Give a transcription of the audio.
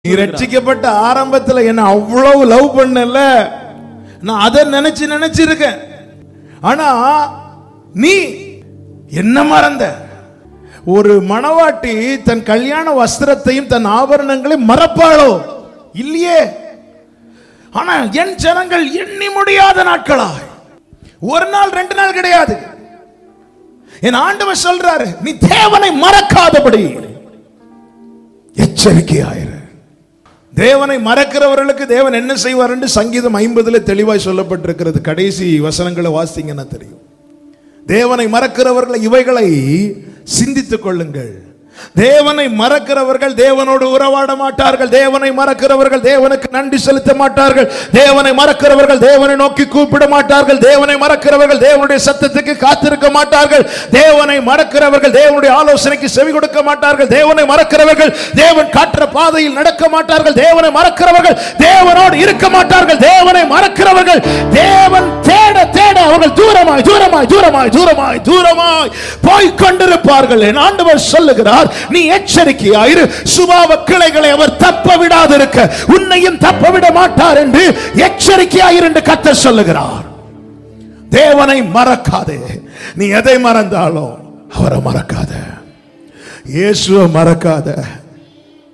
நீ ரட்சிக்கப்பட்ட ஆரம்பத்துல என்ன அவ்வளவு லவ் பண்ணல நான் அதை நினைச்சு நினைச்சிருக்கேன் ஆனா நீ என்ன மறந்த ஒரு மணவாட்டி தன் கல்யாண வஸ்திரத்தையும் தன் ஆபரணங்களையும் மறப்பாளோ இல்லையே ஆனா என் ஜனங்கள் எண்ணி முடியாத நாட்களாய் ஒரு நாள் ரெண்டு நாள் கிடையாது என் ஆண்டவர் சொல்றாரு நீ தேவனை மறக்காதபடி எச்சரிக்கையாயிரு தேவனை மறக்கிறவர்களுக்கு தேவன் என்ன செய்வார் என்று சங்கீதம் ஐம்பதுல தெளிவாய் சொல்லப்பட்டிருக்கிறது கடைசி வசனங்களை வாசிங்கன்னா தெரியும் தேவனை மறக்கிறவர்களை இவைகளை சிந்தித்துக் கொள்ளுங்கள் தேவனை மறக்கிறவர்கள் தேவனோடு உறவாட மாட்டார்கள் தேவனை மறக்கிறவர்கள் தேவனுக்கு நன்றி செலுத்த மாட்டார்கள் தேவனை மறக்கிறவர்கள் தேவனை நோக்கி கூப்பிட மாட்டார்கள் தேவனை மறக்கிறவர்கள் தேவனுடைய சத்தத்துக்கு காத்திருக்க மாட்டார்கள் தேவனை மறக்கிறவர்கள் தேவனுடைய ஆலோசனைக்கு செவி கொடுக்க மாட்டார்கள் தேவனை மறக்கிறவர்கள் தேவன் காட்டுற பாதையில் நடக்க மாட்டார்கள் தேவனை மறக்கிறவர்கள் தேவனோடு இருக்க மாட்டார்கள் தேவனை மறக்கிறவர்கள் தேவன் தேட தேட அவர்கள் தூரமாய் தூரமாய் தூரமாய் தூரமாய் தூரமாய் போய் கொண்டிருப்பார்கள் என் ஆண்டவர் சொல்லுகிறார் நீ எச்சரிக்கையாயிரு சுபாவ கிளைகளை அவர் தப்ப விடாதிருக்க உன்னையும் தப்ப விட மாட்டார் என்று எச்சரிக்கையாயிரு என்று கத்த சொல்லுகிறார் தேவனை மறக்காதே நீ எதை மறந்தாலும் அவரை மறக்காத இயேசுவை மறக்காத